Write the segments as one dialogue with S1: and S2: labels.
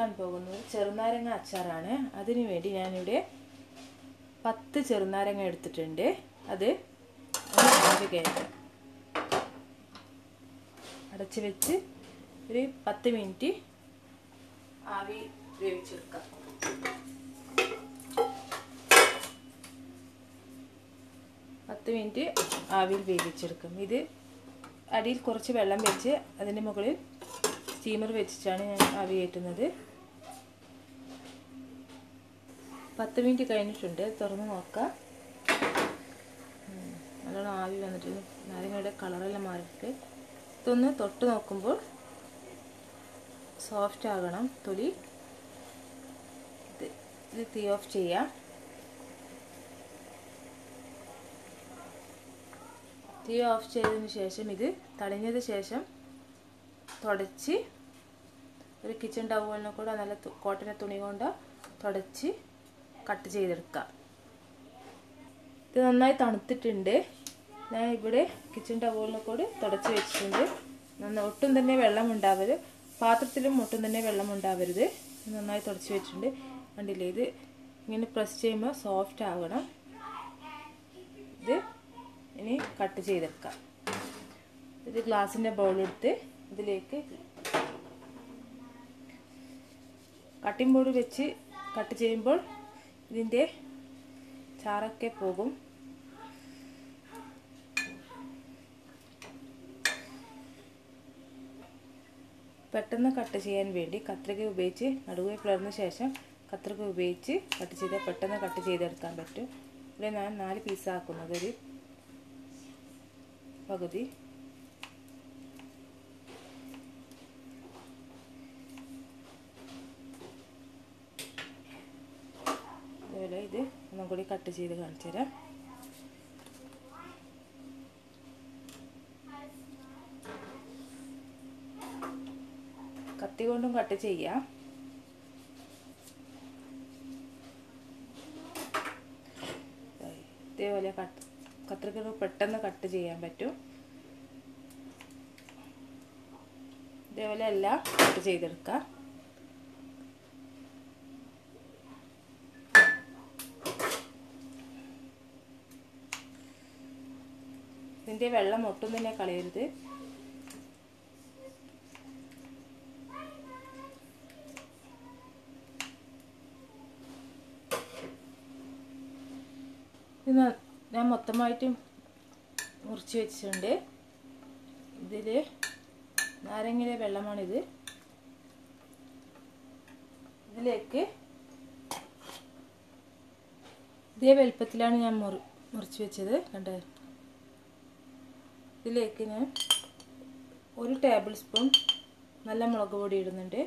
S1: ഉണ്ടാക്കാൻ പോകുന്നത് ചെറുനാരങ്ങ അച്ചാറാണ് അതിനു വേണ്ടി ഞാനിവിടെ പത്ത് ചെറുനാരങ്ങ എടുത്തിട്ടുണ്ട് അത് ആവി കയറ്റാം അടച്ച് വെച്ച് ഒരു പത്ത് മിനിറ്റ് ആവി വേവിച്ചെടുക്കാം പത്ത് മിനിറ്റ് ആവിയിൽ വേവിച്ചെടുക്കും ഇത് അടിയിൽ കുറച്ച് വെള്ളം വെച്ച് അതിൻ്റെ മുകളിൽ സ്റ്റീമർ വെച്ചിട്ടാണ് ഞാൻ ആവി കയറ്റുന്നത് പത്ത് മിനിറ്റ് കഴിഞ്ഞിട്ടുണ്ട് തുറന്ന് നോക്കാം നല്ലോണം ആവി വന്നിട്ടുണ്ട് നാരങ്ങയുടെ കളറെല്ലാം മാറിയിട്ട് ഇതൊന്ന് തൊട്ട് നോക്കുമ്പോൾ സോഫ്റ്റ് ആകണം തൊലി ഇത് ഇത് തീ ഓഫ് ചെയ്യാം തീ ഓഫ് ചെയ്തതിന് ശേഷം ഇത് തണിഞ്ഞതിന് ശേഷം തുടച്ച് ഒരു കിച്ചൺ ടവലിനെ കൂടെ നല്ല കോട്ടനെ തുണി കൊണ്ട് തുടച്ച് കട്ട് ചെയ്തെടുക്കാം ഇത് നന്നായി തണുത്തിട്ടുണ്ട് ഞാൻ ഇവിടെ കിച്ചൺ ടവലിനെ കൂടെ തുടച്ച് വെച്ചിട്ടുണ്ട് നന്നായി ഒട്ടും തന്നെ വെള്ളം ഉണ്ടാവരുത് പാത്രത്തിലും ഒട്ടും തന്നെ വെള്ളം ഉണ്ടാവരുത് നന്നായി തുടച്ച് വെച്ചിട്ടുണ്ട് കണ്ടില്ലേ ഇത് ഇങ്ങനെ പ്രസ് ചെയ്യുമ്പോൾ സോഫ്റ്റ് ആകണം ഇത് ഇനി കട്ട് ചെയ്തെടുക്കാം ഒരു ഗ്ലാസിൻ്റെ ബൗളെടുത്ത് ഇതിലേക്ക് കട്ടിംഗ് ബോർഡ് വെച്ച് കട്ട് ചെയ്യുമ്പോൾ ഇതിൻ്റെ ചാറൊക്കെ പോകും പെട്ടെന്ന് കട്ട് ചെയ്യാൻ വേണ്ടി കത്രിക ഉപയോഗിച്ച് നടുവെ പിളർന്ന ശേഷം കത്രിക ഉപയോഗിച്ച് കട്ട് ചെയ്താൽ പെട്ടെന്ന് കട്ട് ചെയ്തെടുക്കാൻ പറ്റും ഇവിടെ ഞാൻ നാല് പീസാക്കുന്നത് ഒരു പകുതി അതുപോലെ ഇത് ഒന്നും കൂടി കട്ട് ചെയ്ത് കാണിച്ചു തരാം കത്തി കൊണ്ടും കട്ട് ചെയ്യാം ഇതേപോലെ കട്ട് കത്രിക പെട്ടെന്ന് കട്ട് ചെയ്യാൻ പറ്റും ഇതേപോലെ എല്ലാം കട്ട് ചെയ്തെടുക്കാം ഇതിൻ്റെ വെള്ളം ഒട്ടും തന്നെ കളയരുത് ഇത് ഞാൻ മൊത്തമായിട്ടും മുറിച്ച് വെച്ചിട്ടുണ്ട് ഇതിൽ നാരങ്ങയിലെ വെള്ളമാണിത് ഇതിലേക്ക് ഇതേ വലുപ്പത്തിലാണ് ഞാൻ മുറി മുറിച്ച് വെച്ചത് കണ്ടേ ഇതിലേക്ക് ഞാൻ ഒരു ടേബിൾ സ്പൂൺ നല്ല മുളക് പൊടി ഇടുന്നുണ്ട്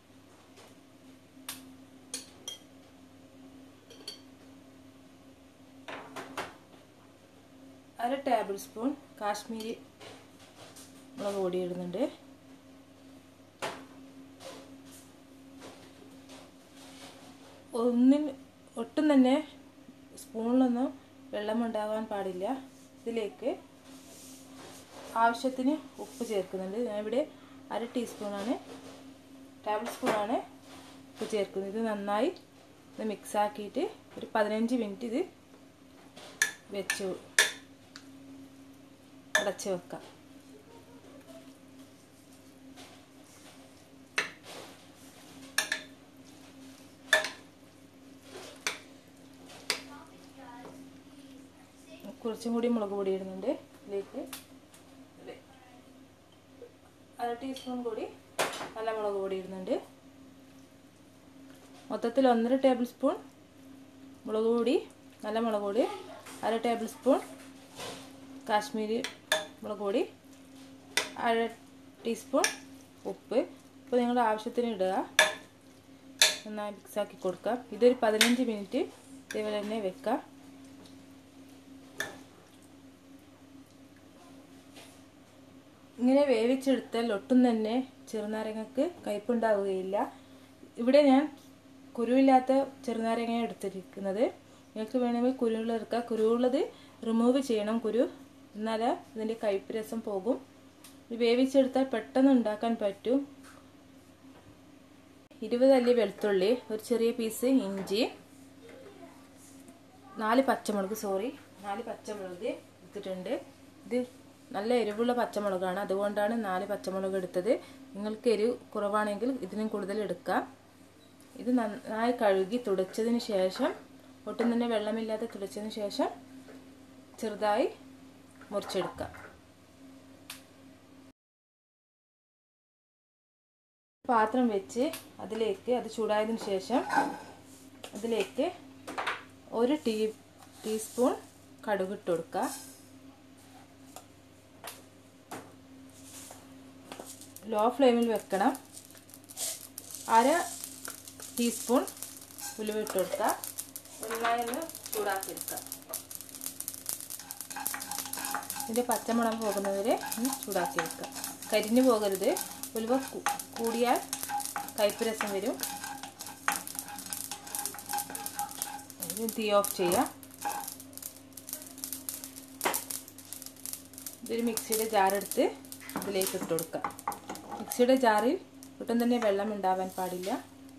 S1: അര ടേബിൾ സ്പൂൺ കാശ്മീരി മുളക് പൊടി ഇടുന്നുണ്ട് ഒന്നിൽ ഒട്ടും തന്നെ സ്പൂണിലൊന്നും വെള്ളം ഉണ്ടാകാൻ പാടില്ല ഇതിലേക്ക് ആവശ്യത്തിന് ഉപ്പ് ചേർക്കുന്നുണ്ട് ഞാനിവിടെ അര ടീസ്പൂണാണ് ടേബിൾ സ്പൂണാണ് ഉപ്പ് ചേർക്കുന്നത് ഇത് നന്നായി ഇത് മിക്സ് ആക്കിയിട്ട് ഒരു പതിനഞ്ച് മിനിറ്റ് ഇത് വെച്ച് അടച്ച് വെക്കാം കുറച്ചും കൂടി മുളക് പൊടി ഇടുന്നുണ്ട് ഇതിലേക്ക് അര ടീസ്പൂൺ കൂടി നല്ല മുളക് പൊടി ഇടുന്നുണ്ട് മൊത്തത്തിൽ ഒന്നര ടേബിൾ സ്പൂൺ മുളക് പൊടി നല്ല മുളക് പൊടി അര ടേബിൾ സ്പൂൺ കാശ്മീരി മുളക് പൊടി അര ടീസ്പൂൺ ഉപ്പ് ഉപ്പ് നിങ്ങളുടെ ആവശ്യത്തിന് ഇടുക നന്നായി മിക്സാക്കി കൊടുക്കാം ഇതൊരു പതിനഞ്ച് മിനിറ്റ് ഇതേപോലെ തന്നെ വെക്കാം ഇങ്ങനെ വേവിച്ചെടുത്താൽ ഒട്ടും തന്നെ ചെറുനാരങ്ങക്ക് കയ്പുണ്ടാവുകയില്ല ഇവിടെ ഞാൻ കുരുവില്ലാത്ത ചെറുനാരങ്ങ എടുത്തിരിക്കുന്നത് നിങ്ങൾക്ക് വേണമെങ്കിൽ കുരുവുള്ള എടുക്കാം കുരുവുള്ളത് റിമൂവ് ചെയ്യണം കുരു എന്നാൽ ഇതിൻ്റെ കയ്പ്പ് രസം പോകും ഇത് വേവിച്ചെടുത്താൽ പെട്ടെന്ന് ഉണ്ടാക്കാൻ പറ്റും ഇരുപത് അല്ലി വെളുത്തുള്ളി ഒരു ചെറിയ പീസ് ഇഞ്ചി നാല് പച്ചമുളക് സോറി നാല് പച്ചമുളക് എടുത്തിട്ടുണ്ട് ഇത് നല്ല എരിവുള്ള പച്ചമുളകാണ് അതുകൊണ്ടാണ് നാല് പച്ചമുളക് എടുത്തത് നിങ്ങൾക്ക് എരിവ് കുറവാണെങ്കിൽ ഇതിനും കൂടുതൽ എടുക്കാം ഇത് നന്നായി കഴുകി തുടച്ചതിന് ശേഷം ഒട്ടും തന്നെ വെള്ളമില്ലാതെ തുടച്ചതിന് ശേഷം ചെറുതായി മുറിച്ചെടുക്കാം പാത്രം വെച്ച് അതിലേക്ക് അത് ചൂടായതിനു ശേഷം അതിലേക്ക് ഒരു ടീ ടീസ്പൂൺ കടുക് ഇട്ട് കൊടുക്കുക ലോ ഫ്ലെയിമിൽ വെക്കണം അര ടീസ്പൂൺ ഉലുവ ഇട്ട് കൊടുക്കുക നന്നായി ഒന്ന് ചൂടാക്കിയെടുക്കുക ഇതിൻ്റെ പച്ചമുളക് പോകുന്നവരെ ഒന്ന് ചൂടാക്കിയെടുക്കുക കരിഞ്ഞു പോകരുത് ഉലുവ കൂടിയാൽ കയ്പ്പ് രസം വരും തീ ഓഫ് ചെയ്യാം ഇതൊരു മിക്സിയുടെ ജാറെടുത്ത് ഇതിലേക്ക് ഇട്ട് കൊടുക്കാം മിക്സിയുടെ ജാറിൽ ഒട്ടും തന്നെ വെള്ളം ഉണ്ടാവാൻ പാടില്ല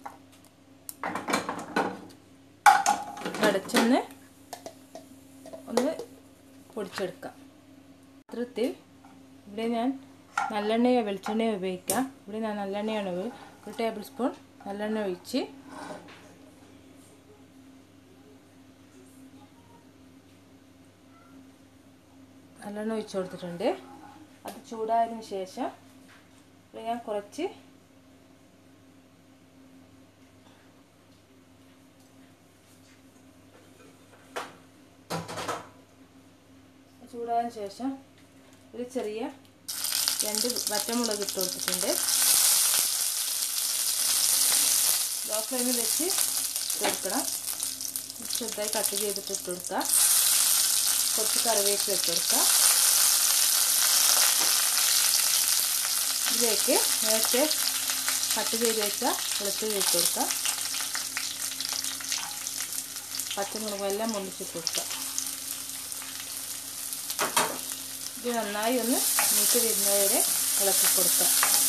S1: അടച്ചൊന്ന് ഒന്ന് പൊടിച്ചെടുക്കാം പാത്രത്തിൽ ഇവിടെ ഞാൻ നല്ലെണ്ണയോ വെളിച്ചെണ്ണയോ ഉപയോഗിക്കാം ഇവിടെ ഞാൻ നല്ലെണ്ണയാണ് ഒരു ടേബിൾ സ്പൂൺ നല്ലെണ്ണ ഒഴിച്ച് നല്ലെണ്ണ ഒഴിച്ചു കൊടുത്തിട്ടുണ്ട് അത് ചൂടായതിന് ശേഷം ഇവിടെ ഞാൻ കുറച്ച് ചൂടായതിന് ശേഷം ഒരു ചെറിയ രണ്ട് വറ്റമുളക് ഇട്ട് കൊടുത്തിട്ടുണ്ട് ലോ ഫ്ലെയിമിൽ വെച്ച് കൊടുക്കണം ചെറുതായി കട്ട് ചെയ്തിട്ട് ഇട്ട് കൊടുക്കുക കുറച്ച് കറിവേപ്പില ഇട്ട് കൊടുക്കുക ഇതിലേക്ക് നേരത്തെ കട്ട് ചെയ്ത് വെച്ച വെളുത്തുള്ളി ഇട്ട് കൊടുക്കുക പച്ചമുളകും എല്ലാം മുണ്ടിച്ചിട്ട് കൊടുക്കുക ഇത് നന്നായി ഒന്ന് മൂത്ത് വരുന്നവരെ ഇളക്കി കൊടുക്കുക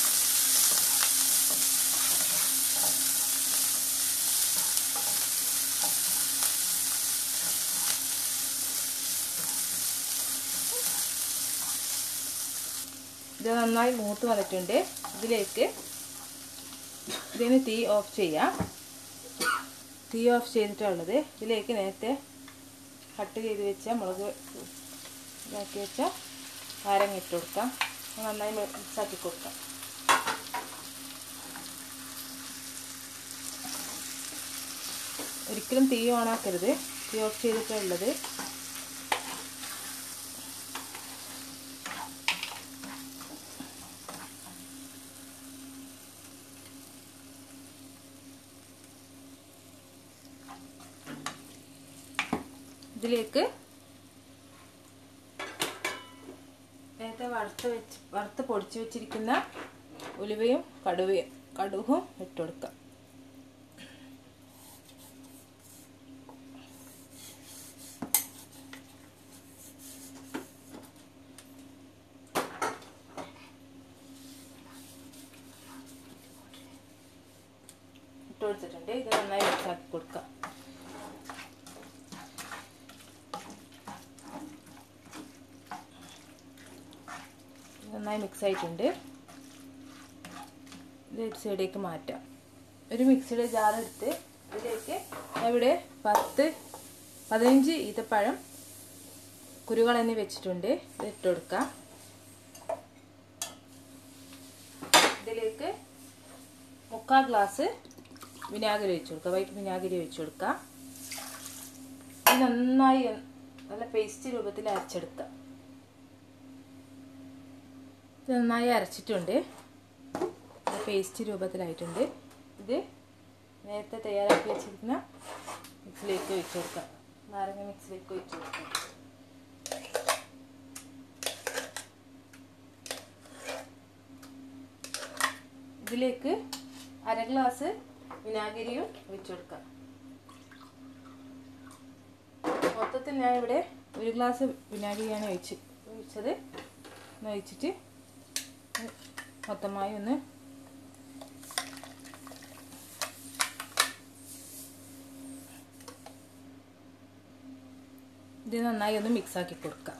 S1: ഇത് നന്നായി മൂത്ത് വന്നിട്ടുണ്ട് ഇതിലേക്ക് ഇതിന് തീ ഓഫ് ചെയ്യാം തീ ഓഫ് ചെയ്തിട്ടുള്ളത് ഇതിലേക്ക് നേരത്തെ കട്ട് ചെയ്ത് വെച്ച മുളക് ഇതാക്കി വെച്ച നാരങ്ങ ഇട്ട് കൊടുക്കാം നന്നായി മിക്സാക്കി കൊടുക്കാം ഒരിക്കലും തീ ഓണാക്കരുത് തീ ഓഫ് ചെയ്തിട്ടുള്ളത് ഇതിലേക്ക് നേരത്തെ വറുത്ത് വെച്ച് വറുത്ത് പൊടിച്ച് വെച്ചിരിക്കുന്ന ഉലുവയും കടുവയും കടുകും ഇട്ട് കൊടുക്കാം ഇട്ട് കൊടുത്തിട്ടുണ്ട് ഇത് നന്നായി മിക്സാക്കി കൊടുക്കാം നന്നായി മിക്സ് ആയിട്ടുണ്ട് ഇത് ഒരു സൈഡിലേക്ക് മാറ്റാം ഒരു മിക്സിയുടെ ജാർ എടുത്ത് ഇതിലേക്ക് ഇവിടെ പത്ത് പതിനഞ്ച് ഈത്തപ്പഴം കുരുകളെന്നെ വെച്ചിട്ടുണ്ട് ഇത് ഇട്ട് കൊടുക്കാം ഇതിലേക്ക് മുക്കാൽ ഗ്ലാസ് വിനാഗിരി ഒഴിച്ചു കൊടുക്കുക വൈറ്റ് വിനാഗിരി ഒഴിച്ചു കൊടുക്കുക ഇത് നന്നായി നല്ല പേസ്റ്റ് രൂപത്തിൽ അരച്ചെടുക്കുക ഇത് നന്നായി അരച്ചിട്ടുണ്ട് പേസ്റ്റ് രൂപത്തിലായിട്ടുണ്ട് ഇത് നേരത്തെ തയ്യാറാക്കി വെച്ചിരിക്കുന്ന മിക്സിലേക്ക് ഒഴിച്ചു കൊടുക്കാം നാരങ്ങ മിക്സിലേക്ക് ഒഴിച്ചു കൊടുക്കാം ഇതിലേക്ക് അര ഗ്ലാസ് വിനാഗിരിയും ഒഴിച്ചു കൊടുക്കാം മൊത്തത്തിൽ ഞാൻ ഇവിടെ ഒരു ഗ്ലാസ് വിനാഗിരിയാണ് ഒഴിച്ച് ഒഴിച്ചത് ഒന്ന് ഒഴിച്ചിട്ട് മൊത്തമായി ഒന്ന് ഇത് നന്നായി ഒന്ന് മിക്സ് ആക്കി കൊടുക്കാം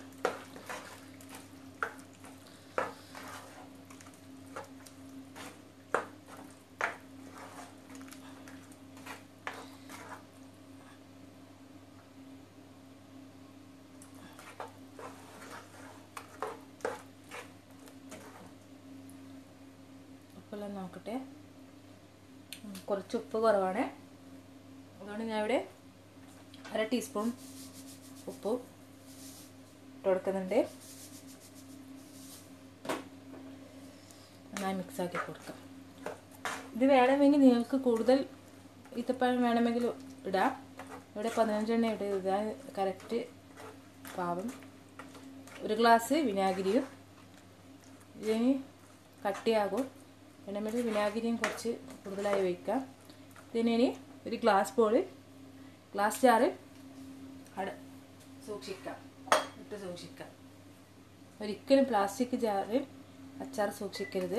S1: ഉപ്പെല്ലാം നോക്കട്ടെ ഉം, കുറച്ച് ഉപ്പ് കുറവാണ് അതുകൊണ്ട് ഞാൻ ഇവിടെ അര ടീസ്പൂൺ ഉപ്പ് ഇട്ട് കൊടുക്കുന്നുണ്ട് നന്നായി മിക്സ് ആക്കി കൊടുക്കാം ഇത് വേണമെങ്കിൽ നിങ്ങൾക്ക് കൂടുതൽ ഈത്തപ്പഴം വേണമെങ്കിൽ ഇടാം ഇവിടെ പതിനഞ്ചെണ്ണ ഇട്ട് ഇടാൻ കറക്റ്റ് പാവം ഒരു ഗ്ലാസ് വിനാഗിരിയും ഇതിന് കട്ടിയാകും വേണമെങ്കിൽ വിനാഗിരിയും കുറച്ച് കൂടുതലായി ഒഴിക്കാം ഇതിനി ഒരു ഗ്ലാസ് ബോൾ ഗ്ലാസ് ജാറ് അട സൂക്ഷിക്കാം ഇട്ട് സൂക്ഷിക്കാം ഒരിക്കലും പ്ലാസ്റ്റിക് ജാറിൽ അച്ചാർ സൂക്ഷിക്കരുത്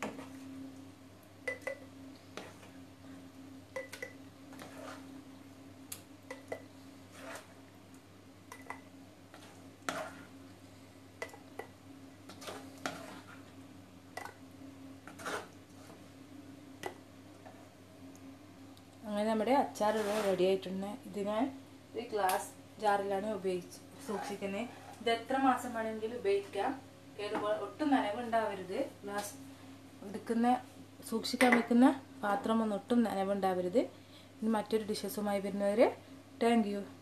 S1: അങ്ങനെ നമ്മുടെ അച്ചാർ ഇവിടെ റെഡി ആയിട്ടുണ്ട് ഇതിനെ ഒരു ഗ്ലാസ് ജാറിലാണ് ഉപയോഗിച്ച് സൂക്ഷിക്കുന്നത് ഇത് എത്ര മാസം വേണമെങ്കിലും ഉപയോഗിക്കാം കേടുപാട് ഒട്ടും നനവുണ്ടാവരുത് ഗ്ലാസ് എടുക്കുന്ന സൂക്ഷിക്കാൻ വെക്കുന്ന പാത്രം ഒന്നും ഒട്ടും നനവുണ്ടാവരുത് ഇനി മറ്റൊരു ഡിഷസുമായി വരുന്നവരെ താങ്ക് യു